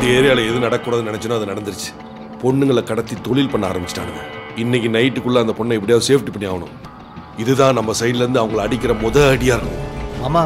இந்த ஏரியாவில் எது நடக்கூடாதுன்னு நினைச்சனோ அது நடந்துருச்சு பொண்ணுங்களை கடத்தி தொழில் பண்ண ஆரம்பிச்சிட்டானுங்க இன்னைக்கு நைட்டுக்குள்ள அந்த பொண்ணை எப்படியாவது சேஃப்டி பண்ணி ஆகணும் இதுதான் நம்ம சைடுல இருந்து அவங்கள அடிக்கிற முத அடியா இருக்கும் ஆமா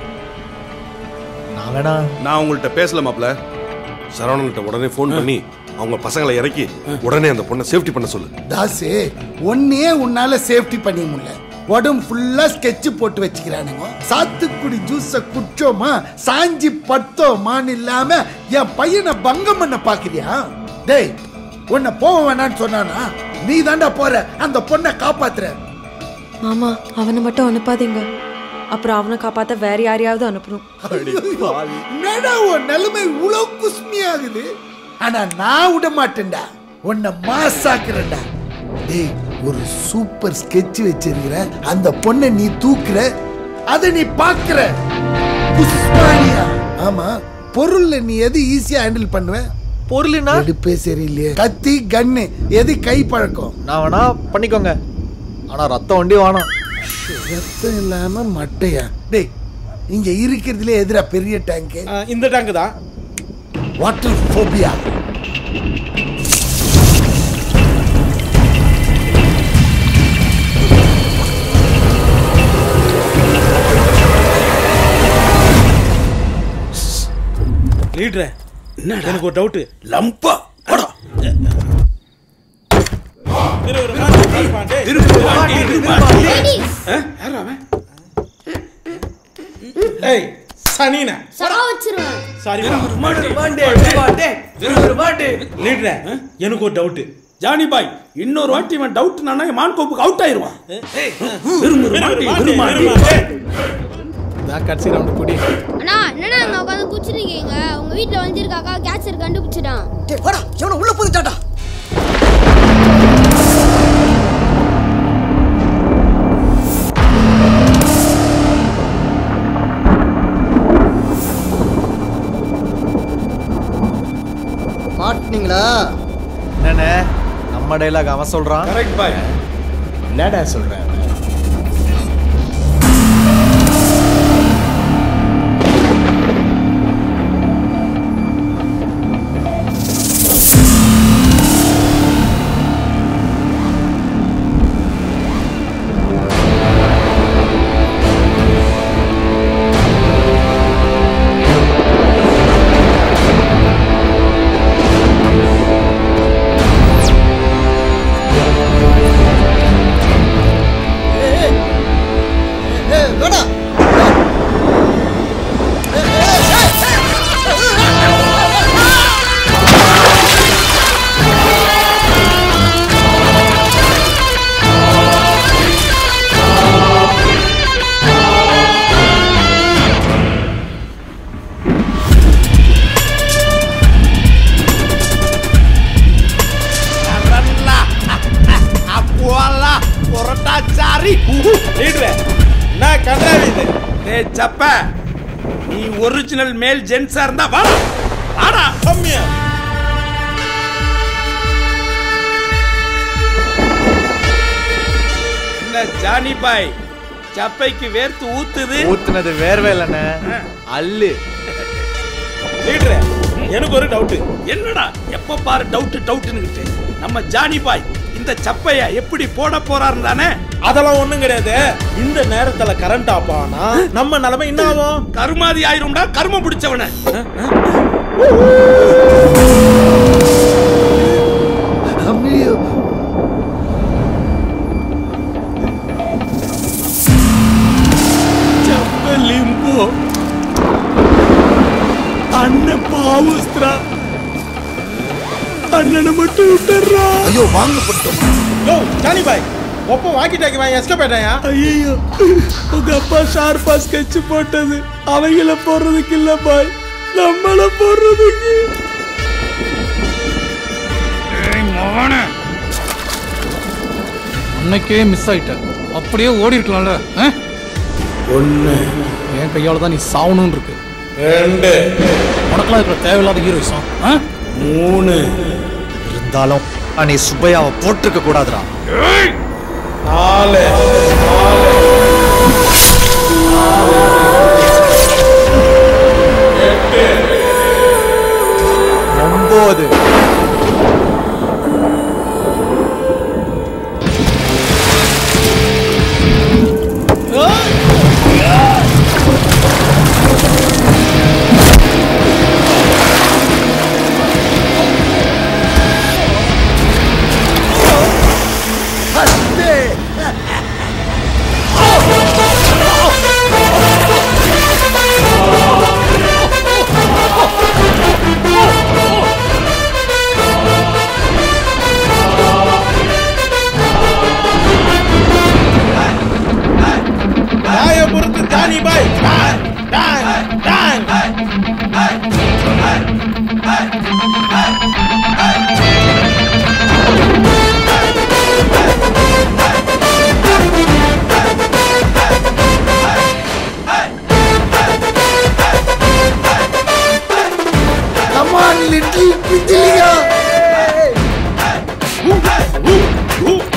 நான் வேணா நான் உங்கள்கிட்ட பேசல மாப்ள சரவணன்கிட்ட உடனே ஃபோன் பண்ணி அவங்க பசங்களை இறக்கி உடனே அந்த பொண்ணை சேஃப்டி பண்ண சொல்லு தாசு ஒன்னே உன்னால சேஃப்டி பண்ண முடியல உடம்பு ஃபுல்லா ஸ்கெட்ச் போட்டு வச்சுக்கிறானுங்க சாத்துக்குடி ஜூஸ குடிச்சோமா சாஞ்சி பட்டோமான்னு இல்லாம என் பையனை பங்கம் பண்ண பாக்குறியா டேய் உன்னை போக வேணான்னு சொன்னானா நீ தாண்டா போற அந்த பொண்ணை காப்பாத்துற மாமா அவனை மட்டும் அனுப்பாதீங்க அப்புறம் அவனை காப்பாத்த வேற யாரையாவது அனுப்பணும் என்னடா உன் நிலைமை இவ்வளவு குஸ்மியாகுது ஆனா நான் விட மாட்டேன்டா உன்னை மாசாக்குறேன்டா டேய் ஒரு சூப்பர் ஸ்கெட்ச் வச்சிருக்கிற அந்த பொண்ணை நீ தூக்குற அதை நீ பாக்குற புஷ்பானியா ஆமா பொருள்ல நீ எது ஈஸியா ஹேண்டில் பண்ணுவ பொருள்னா எடுப்பே சரியில்லையே கத்தி கன்னு எது கை பழக்கம் நான் வேணா பண்ணிக்கோங்க ஆனா ரத்தம் வண்டி வேணாம் ரத்தம் இல்லாம மட்டையா டேய் இங்க இருக்கிறதுல எதிரா பெரிய டேங்க் இந்த டேங்க் தான் வாட்டர் ஃபோபியா லீடரே எனக்கு ஒரு டவுட் லம்பா படம் ஏய் சனினா சகா வச்சிருவேன் சாரி லீடரே எனக்கு ஒரு டவுட் ஜானி பாய் இன்னொரு வாட்டி இவன் டவுட் நானா மான் கோப்புக்கு அவுட் ஆயிருவான் கடைசி ரவுண்ட் குடி அண்ணா என்னண்ணா அங்க உட்காந்து குச்சிருக்கீங்க உங்க வீட்ல வந்துருக்காக்கா கேன்சர் கண்டுபிடிச்சிட்டான் வாடா எவனோ உள்ள போதுட்டாடா மாட்டினீங்களா என்னண்ணே நம்ம டைலாக் அவன் சொல்றான் கரெக்ட் பாய் என்னடா சொல்றேன் வேடா அப்போலா புரட்டாச்சாரி லீடரே நான் கண்டாவி இது டேய் சப்ப நீ ஒரிஜினல் மேல் ஜென்ஸா இருந்தா வாடா வாடா கம்மியா என்ன ஜானி பாய் சப்பைக்கு வேர்த்து ஊத்துது ஊத்துனது வேர்வே இல்லைண்ணே அல்லு லீடரே எனக்கு ஒரு டவுட் என்னடா எப்ப பாரு டவுட் டவுட்னுகிட்டு நம்ம ஜானி பாய் இந்த சப்பைய எப்படி போட போறாரு தானே அதெல்லாம் ஒண்ணும் கிடையாது இந்த நேரத்துல கரண்ட் ஆஃப் ஆனா நம்ம நிலைமை என்ன ஆகும் கருமாதி ஆயிரும்டா கரும பிடிச்சவன ஐயோ லிம்போ அண்ணன் பாவுஸ்திரா அண்ணனை மட்டும் விட்டுறா ஐயோ வாங்கப்பட்டோம் யோ ஜானி பாய் ஒப்ப வாக்கி டாக்கி வாங்கி எஸ்கேப் ஆயிட்டாயா ஐயோ உங்க அப்பா ஷார்ப்பா ஸ்கெட்ச் போட்டது அவங்கள போடுறதுக்கு இல்ல பாய் நம்மள போடுறதுக்கு அன்னைக்கே மிஸ் ஆயிட்ட அப்படியே ஓடி இருக்கலாம்ல ஒன்னு என் கையால தான் நீ சாவணும்னு இருக்கு ரெண்டு உனக்கெல்லாம் இருக்கிற தேவையில்லாத ஹீரோயிசம் மூணு இருந்தாலும் நீ சுப்பையாவை போட்டிருக்க கூடாதுடா நாலு எட்டு இட்லி பிச்சிலிங்க ஊ, ஊ, ஊ.